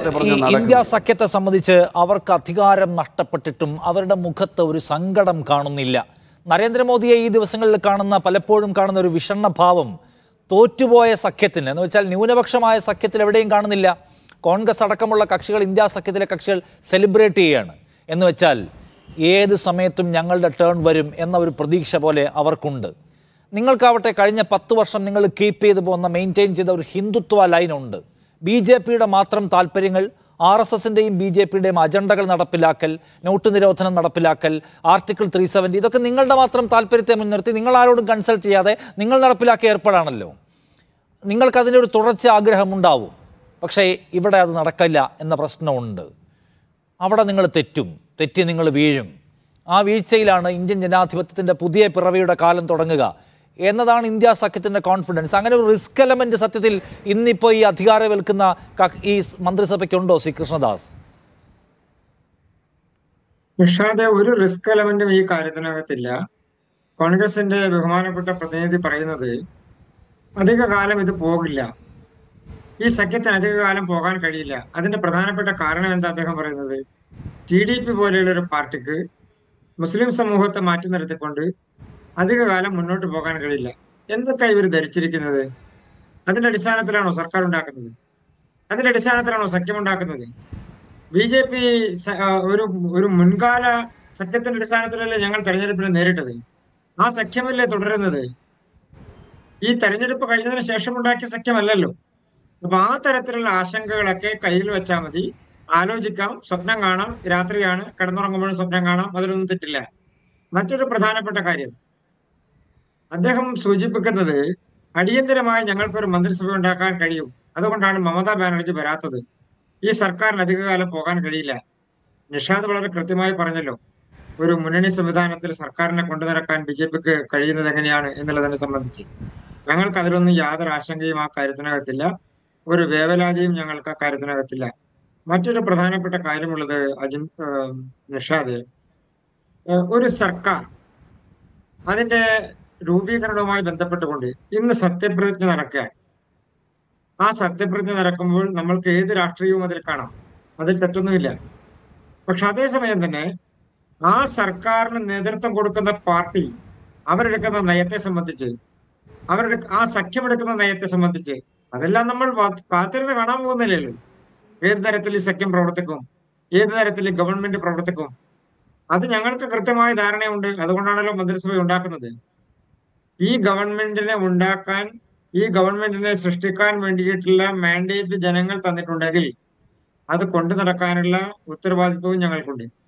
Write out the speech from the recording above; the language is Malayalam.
ഈ പറഞ്ഞ ഇന്ത്യ നടക്കുന്നത് സഖ്യത്തെ സംബന്ധിച്ച് അവർക്ക് അധികാരം നഷ്ടപ്പെട്ടിട്ടും അവരുടെ മുഖത്ത് ഒരു സങ്കടം കാണുന്നില്ല നരേന്ദ്രമോദിയെ ഈ ദിവസങ്ങളിൽ കാണുന്ന പലപ്പോഴും കാണുന്ന ഒരു വിഷണ്ണഭാവം തോറ്റുപോയ സഖ്യത്തിന് എന്ന് വെച്ചാൽ ന്യൂനപക്ഷമായ സഖ്യത്തിൽ എവിടെയും കാണുന്നില്ല കോൺഗ്രസ് അടക്കമുള്ള കക്ഷികൾ ഇന്ത്യ സഖ്യത്തിലെ കക്ഷികൾ സെലിബ്രേറ്റ് ചെയ്യുകയാണ് എന്ന് വെച്ചാൽ ഏത് സമയത്തും ഞങ്ങളുടെ ടേൺ വരും എന്ന ഒരു പ്രതീക്ഷ പോലെ അവർക്കുണ്ട് നിങ്ങൾക്കാവട്ടെ കഴിഞ്ഞ പത്ത് വർഷം നിങ്ങൾ കീപ്പ് ചെയ്തു പോകുന്ന മെയിൻറ്റെയിൻ ചെയ്ത ഒരു ഹിന്ദുത്വ ലൈനുണ്ട് ബി ജെ പിയുടെ മാത്രം താല്പര്യങ്ങൾ ആർ എസ് എസിൻ്റെയും ബി ജെ പിയുടെയും അജണ്ടകൾ നടപ്പിലാക്കൽ നോട്ട് നിരോധനം നടപ്പിലാക്കൽ ആർട്ടിക്കിൾ ത്രീ സെവൻറ്റി ഇതൊക്കെ നിങ്ങളുടെ മാത്രം താല്പര്യത്തെ മുൻനിർത്തി നിങ്ങൾ ആരോടും കൺസൾട്ട് ചെയ്യാതെ നിങ്ങൾ നടപ്പിലാക്കിയ ഏർപ്പാടാണല്ലോ നിങ്ങൾക്ക് അതിൻ്റെ ഒരു തുടർച്ച ആഗ്രഹമുണ്ടാവും പക്ഷേ ഇവിടെ അത് നടക്കില്ല എന്ന പ്രശ്നമുണ്ട് അവിടെ നിങ്ങൾ തെറ്റും തെറ്റി നിങ്ങൾ വീഴും ആ വീഴ്ചയിലാണ് ഇന്ത്യൻ ജനാധിപത്യത്തിൻ്റെ പുതിയ പിറവിയുടെ കാലം തുടങ്ങുക എന്നതാണ് ഇന്ത്യ സഖ്യത്തിൻ്റെ കോൺഫിഡൻസ് അങ്ങനെ ഒരു റിസ്ക് എലമെന്റ് സത്യത്തിൽ ഇന്നിപ്പോൾ ഈ അധികാരം വെൽക്കുന്ന ക- ഈ മന്ത്രിസഭയ്ക്കുണ്ടോ ശ്രീ കൃഷ്ണദാസ് നിഷാദ് ഒരു റിസ്ക് എലമെന്റും ഈ കാര്യത്തിനകത്തില്ല കോൺഗ്രസിന്റെ ബഹുമാനപ്പെട്ട പ്രതിനിധി പറയുന്നത് അധിക കാലം ഇത് പോകില്ല ഈ സഖ്യത്തിന് അധിക കാലം പോകാൻ കഴിയില്ല അതിന്റെ പ്രധാനപ്പെട്ട കാരണം എന്താ അദ്ദേഹം പറയുന്നത് ടി ഡി പി പോലെയുള്ള ഒരു പാർട്ടിക്ക് മുസ്ലിം സമൂഹത്തെ മാറ്റി നിർത്തിക്കൊണ്ട് അധിക കാലം മുന്നോട്ട് പോകാൻ കഴിയില്ല എന്തൊക്കെ ഇവർ ധരിച്ചിരിക്കുന്നത് അതിന്റെ അടിസ്ഥാനത്തിലാണോ സർക്കാർ ഉണ്ടാക്കുന്നത് അതിന്റെ അടിസ്ഥാനത്തിലാണോ സഖ്യം ഉണ്ടാക്കുന്നത് ബി ജെ പി ഒരു ഒരു മുൻകാല സഖ്യത്തിന്റെ അടിസ്ഥാനത്തിലല്ലേ ഞങ്ങൾ തെരഞ്ഞെടുപ്പിനെ നേരിട്ടത് ആ സഖ്യമല്ലേ തുടരുന്നത് ഈ തെരഞ്ഞെടുപ്പ് കഴിഞ്ഞതിന് ശേഷം ഉണ്ടാക്കിയ സഖ്യമല്ലല്ലോ അപ്പൊ ആ തരത്തിലുള്ള ആശങ്കകളൊക്കെ കയ്യിൽ വെച്ചാൽ മതി ആലോചിക്കാം സ്വപ്നം കാണാം രാത്രിയാണ് കിടന്നുറങ്ങുമ്പോഴും സ്വപ്നം കാണാം അതിലൊന്നും തെറ്റില്ല മറ്റൊരു പ്രധാനപ്പെട്ട കാര്യം അദ്ദേഹം സൂചിപ്പിക്കുന്നത് അടിയന്തരമായി ഞങ്ങൾക്കൊരു മന്ത്രിസഭ ഉണ്ടാക്കാൻ കഴിയും അതുകൊണ്ടാണ് മമതാ ബാനർജി വരാത്തത് ഈ സർക്കാരിന് അധികകാലം പോകാൻ കഴിയില്ല നിഷാദ് വളരെ കൃത്യമായി പറഞ്ഞല്ലോ ഒരു മുന്നണി സംവിധാനത്തിൽ സർക്കാരിനെ കൊണ്ടു നടക്കാൻ ബി ജെ പിക്ക് കഴിയുന്നത് എങ്ങനെയാണ് എന്നുള്ളതിനെ സംബന്ധിച്ച് ഞങ്ങൾക്ക് അതിലൊന്നും യാതൊരു ആശങ്കയും ആ കാര്യത്തിനകത്തില്ല ഒരു വേവലാതിയും ഞങ്ങൾക്ക് ആ കാര്യത്തിനകത്തില്ല മറ്റൊരു പ്രധാനപ്പെട്ട കാര്യമുള്ളത് അജിം ഏഹ് നിഷാദ് ഏഹ് ഒരു സർക്കാർ അതിന്റെ രൂപീകരണവുമായി ബന്ധപ്പെട്ടുകൊണ്ട് ഇന്ന് സത്യപ്രതിജ്ഞ നടക്കുകയാണ് ആ സത്യപ്രതിജ്ഞ നടക്കുമ്പോൾ നമ്മൾക്ക് ഏത് രാഷ്ട്രീയവും അതിൽ കാണാം അതിൽ തെറ്റൊന്നുമില്ല പക്ഷെ അതേസമയം തന്നെ ആ സർക്കാരിന് നേതൃത്വം കൊടുക്കുന്ന പാർട്ടി അവരെടുക്കുന്ന നയത്തെ സംബന്ധിച്ച് അവരുടെ ആ സഖ്യമെടുക്കുന്ന നയത്തെ സംബന്ധിച്ച് അതെല്ലാം നമ്മൾ വാ- കാത്തിരുന്ന് കാണാൻ പോകുന്നില്ലല്ലോ ഏത് തരത്തിൽ ഈ സഖ്യം പ്രവർത്തിക്കും ഏത് തരത്തിൽ ഈ ഗവൺമെന്റ് പ്രവർത്തിക്കും അത് ഞങ്ങൾക്ക് കൃത്യമായ ധാരണയുണ്ട് അതുകൊണ്ടാണല്ലോ മന്ത്രിസഭ ഉണ്ടാക്കുന്നത് ഈ ഗവൺമെന്റിനെ ഉണ്ടാക്കാൻ ഈ ഗവൺമെന്റിനെ സൃഷ്ടിക്കാൻ വേണ്ടിയിട്ടുള്ള മാൻഡേറ്റ് ജനങ്ങൾ തന്നിട്ടുണ്ടെങ്കിൽ അത് കൊണ്ടു നടക്കാനുള്ള ഉത്തരവാദിത്വവും ഞങ്ങൾക്കുണ്ട്